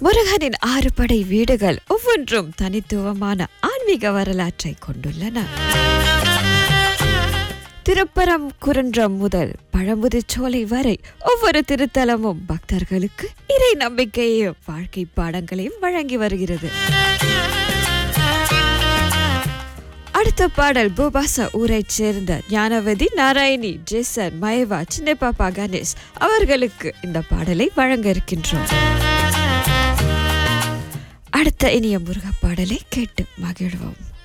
முருகனின் ஆறு படை வீடுகள் ஒவ்வொன்றும் தனித்துவமான ஆன்மீக வரலாற்றை கொண்டுள்ளன திருப்பரம் குரன்றம் முதல் பழமுதிர்ச்சோலை வரை ஒவ்வொரு திருத்தலமும் பக்தர்களுக்கு இறை நம்பிக்கையையும் வாழ்க்கை பாடங்களையும் வழங்கி வருகிறது அடுத்த பாடல் பூபாசா ஊரைச் சேர்ந்த ஞானவதி நாராயணி ஜெசன் மயவா சின்னப்பாப்பா கணேஷ் அவர்களுக்கு இந்த பாடலை வழங்க இருக்கின்றோம் அடுத்த இனிய முருக பாடலை கேட்டு மகிழ்வோம்